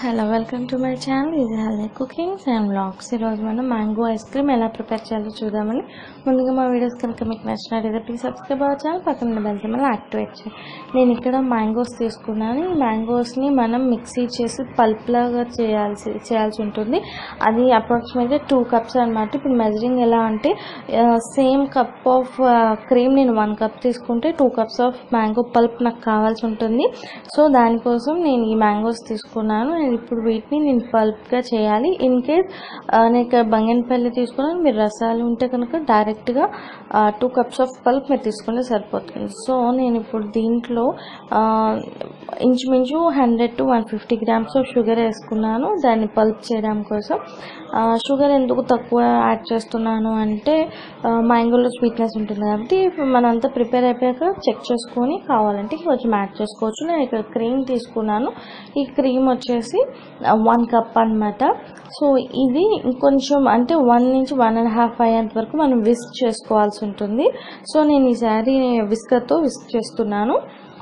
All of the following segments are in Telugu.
hello welcome to my channel ఇది హెల్దీ కుకింగ్స్ అండ్ బ్లాగ్స్ ఈరోజు మనం మ్యాంగో ఐస్ క్రీమ్ ఎలా ప్రిపేర్ చేయాలో చూద్దామని ముందుగా మా వీడియోస్ కనుక మీకు నచ్చినట్టయితే ప్లీజ్ సబ్స్క్రైబ్ అవ్వ ఛానల్ పక్కన బెల్ సింబల్ యాక్టివేట్ చేయండి నేను ఇక్కడ మ్యాంగోస్ తీసుకున్నాను ఈ మ్యాంగోస్ని మనం మిక్సీ చేసి పల్ప్ లాగా చేయాల్సి చేయాల్సి ఉంటుంది అది అప్రాక్సిమేట్గా టూ కప్స్ అనమాట ఇప్పుడు మెజరింగ్ ఎలా అంటే సేమ్ కప్ ఆఫ్ క్రీమ్ నేను వన్ కప్ తీసుకుంటే two cups of mango pulp నాకు కావాల్సి ఉంటుంది సో దానికోసం నేను ఈ మ్యాంగోస్ తీసుకున్నాను అండ్ ఇప్పుడు వీటిని నేను పల్ప్గా చేయాలి ఇన్ కేస్ నేను ఇక్కడ బంగన్పల్లి తీసుకున్నాను మీరు రసాలు ఉంటే కనుక డైరెక్ట్గా టూ కప్స్ ఆఫ్ పల్ప్ మీరు తీసుకుంటే సరిపోతుంది సో నేను ఇప్పుడు దీంట్లో ఆ, ఇంచుమించు hundred to one fifty grams of sugar వేసుకున్నాను దాన్ని పల్ప్ చేయడం కోసం షుగర్ ఎందుకు తక్కువ యాడ్ చేస్తున్నాను అంటే మ్యాంగోలో స్వీట్నెస్ ఉంటుంది కాబట్టి మనంతా ప్రిపేర్ అయిపోయాక చెక్ చేసుకొని కావాలంటే కొంచెం యాడ్ చేసుకోవచ్చు నేను ఇక్కడ క్రీమ్ తీసుకున్నాను ఈ క్రీమ్ వచ్చేసి వన్ కప్ అన్నమాట సో ఇది ఇంకొంచెం అంటే వన్ నుంచి వన్ అండ్ హాఫ్ అయ్యేంత వరకు మనం విస్క్ చేసుకోవాల్సి ఉంటుంది సో నేను ఈసారి విస్కర్తో విస్క్ చేస్తున్నాను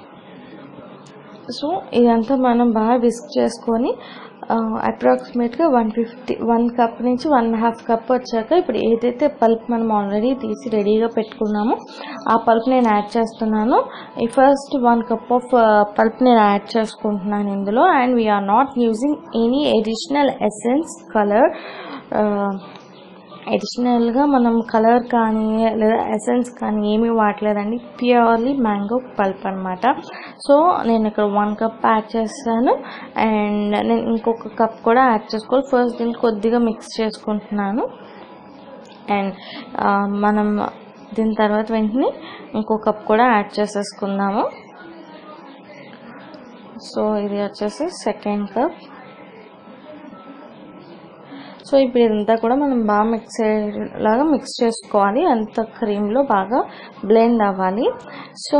సో ఇదంతా మనం బాగా విస్క్ చేసుకొని అప్రాక్సిమేట్గా వన్ ఫిఫ్టీ వన్ కప్ నుంచి వన్ హాఫ్ కప్ వచ్చాక ఇప్పుడు ఏదైతే పల్ప్ మనం ఆల్రెడీ తీసి రెడీగా పెట్టుకున్నామో ఆ పల్ప్ నేను యాడ్ చేస్తున్నాను ఈ first one cup of pulp నేను యాడ్ చేసుకుంటున్నాను ఇందులో and we are not using any additional essence colour అడిషనల్గా మనం కలర్ కానీ లేదా ఎసెన్స్ కానీ ఏమీ వాడలేదండి ప్యూర్లీ మ్యాంగో పల్ప్ అనమాట సో నేను ఇక్కడ వన్ కప్ యాడ్ చేస్తాను అండ్ నేను ఇంకొక కప్ కూడా యాడ్ చేసుకోవాలి ఫస్ట్ దీన్ని కొద్దిగా మిక్స్ చేసుకుంటున్నాను అండ్ మనం దీని తర్వాత వెంటనే ఇంకో కప్ కూడా యాడ్ చేసేసుకుందాము సో ఇది వచ్చేసి సెకండ్ కప్ సో ఇప్పుడు ఇదంతా కూడా మనం బాగా మిక్స్ లాగా మిక్స్ చేసుకోవాలి అంత క్రీమ్లో బాగా బ్లెండ్ అవ్వాలి సో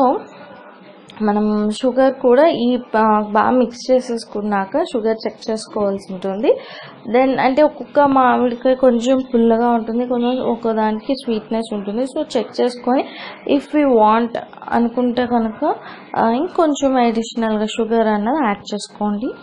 మనం షుగర్ కూడా ఈ బాగా మిక్స్ చేసేసుకున్నాక షుగర్ చెక్ చేసుకోవాల్సి ఉంటుంది దెన్ అంటే ఒక్కొక్క మామిడికాయ కొంచెం పుల్లగా ఉంటుంది కొంచెం ఒక దానికి స్వీట్నెస్ ఉంటుంది సో చెక్ చేసుకొని ఇఫ్ యూ వాంట్ అనుకుంటే కనుక ఇంకొంచెం అడిషనల్గా షుగర్ అన్నది యాడ్ చేసుకోండి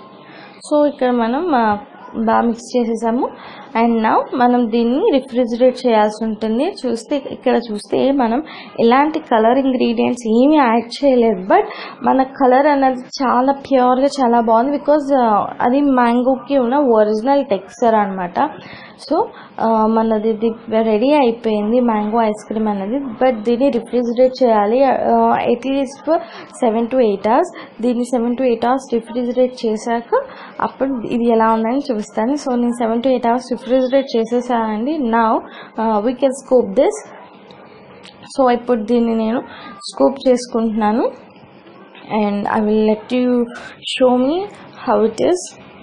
సో ఇక్కడ మనం బాగా మిక్స్ చేసేసాము అండ్ నా మనం దీన్ని రిఫ్రిజిరేట్ చేయాల్సి ఉంటుంది చూస్తే ఇక్కడ చూస్తే మనం ఎలాంటి కలర్ ఇంగ్రీడియంట్స్ ఏమీ యాడ్ చేయలేదు బట్ మన కలర్ అనేది చాలా ప్యూర్గా చాలా బాగుంది బికాజ్ అది మ్యాంగోకి ఉన్న ఒరిజినల్ టెక్స్చర్ అనమాట సో మనది ఇది రెడీ అయిపోయింది మ్యాంగో ఐస్ క్రీమ్ అనేది బట్ దీన్ని రిఫ్రిజిరేట్ చేయాలి at least for seven to eight hours దీన్ని seven to eight hours refrigerate చేశాక అప్పుడు ఇది ఎలా ఉందని చూపిస్తాను సో నేను seven to eight hours refrigerate చేసేసానండి నా we can scoop this so ఇప్పుడు దీన్ని నేను స్కోప్ చేసుకుంటున్నాను and I will let you show me how it is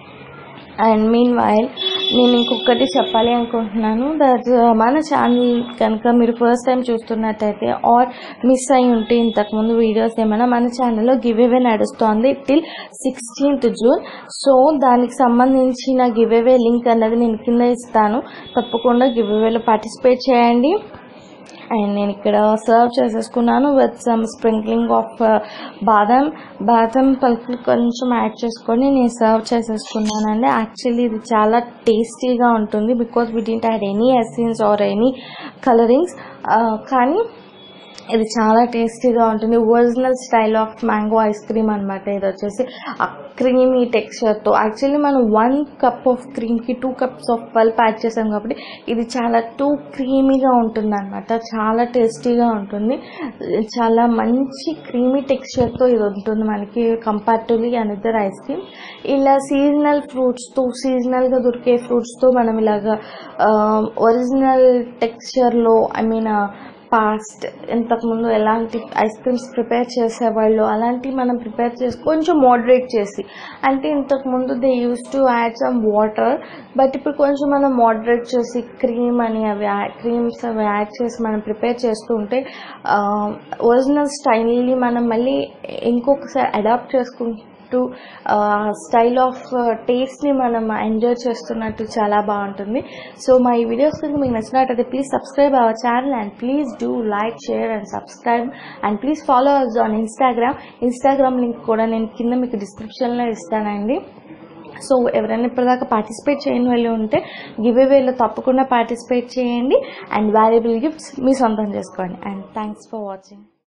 and meanwhile నేను ఇంకొకటి చెప్పాలి అనుకుంటున్నాను దట్ మన ఛానల్ కనుక మీరు ఫస్ట్ టైం చూస్తున్నట్టయితే ఆర్ మిస్ అయి ఉంటే ఇంతకుముందు వీడియోస్ ఏమైనా మన ఛానల్లో గివ్ అవే నడుస్తోంది టిల్ సిక్స్టీన్త్ జూన్ సో దానికి సంబంధించిన గివ్ అవే లింక్ అన్నది నేను కింద ఇస్తాను తప్పకుండా గివ్ అవేలో పార్టిసిపేట్ చేయండి అండ్ నేను ఇక్కడ సర్వ్ చేసేసుకున్నాను విత్ సమ్ స్ప్రింక్లింగ్ ఆఫ్ బాదం బాదం పలుకులు కొంచెం యాడ్ చేసుకొని నేను సర్వ్ చేసేసుకున్నానండి యాక్చువల్లీ ఇది చాలా టేస్టీగా ఉంటుంది because we didn't add any essence or any colourings కానీ ఇది చాలా టేస్టీగా ఉంటుంది original style of mango ice cream అనమాట ఇది వచ్చేసి ఆ క్రీమీ టెక్స్చర్తో యాక్చువల్లీ మనం వన్ కప్ ఆఫ్ క్రీమ్కి two cups of pulp add చేసాం కాబట్టి ఇది చాలా టూ క్రీమీగా ఉంటుంది అనమాట చాలా టేస్టీగా ఉంటుంది చాలా మంచి క్రీమీ టెక్స్చర్తో ఇది ఉంటుంది మనకి కంపారిటివ్లీ అనదర్ ఐస్ క్రీమ్ ఇలా సీజనల్ ఫ్రూట్స్తో సీజనల్గా దొరికే ఫ్రూట్స్తో మనం ఇలాగా ఒరిజినల్ టెక్స్చర్లో ఐ మీన్ పాస్ట్ ఇంతకుముందు ఎలాంటి ఐస్ క్రీమ్స్ ప్రిపేర్ చేసేవాళ్ళు అలాంటివి మనం ప్రిపేర్ చేసి కొంచెం మోడరేట్ చేసి అంటే ఇంతకుముందు they use to add some water but ఇప్పుడు కొంచెం మనం మోడరేట్ చేసి క్రీమ్ అని అవి క్రీమ్స్ అవి యాడ్ చేసి మనం ప్రిపేర్ చేస్తూ ఉంటే ఒరిజినల్ స్టైల్ని మనం మళ్ళీ ఇంకొకసారి అడాప్ట్ చేసుకుంటూ స్టైల్ ఆఫ్ టేస్ట్ని మనం ఎంజాయ్ చేస్తున్నట్టు చాలా బాగుంటుంది సో మా ఈ వీడియోస్ కనుక మీకు నచ్చినట్టయితే please subscribe our channel and please do like share and subscribe and please follow ours on Instagram Instagram link కూడా నేను కింద మీకు డిస్క్రిప్షన్లో ఇస్తానండి సో ఎవరైనా ఇప్పటిదాకా పార్టిసిపేట్ చేయని వాళ్ళు ఉంటే గివ్ అవేలో తప్పకుండా పార్టిసిపేట్ చేయండి అండ్ వాల్యుబుల్ గిఫ్ట్స్ మీ సొంతం చేసుకోండి అండ్ థ్యాంక్స్ ఫర్ వాచింగ్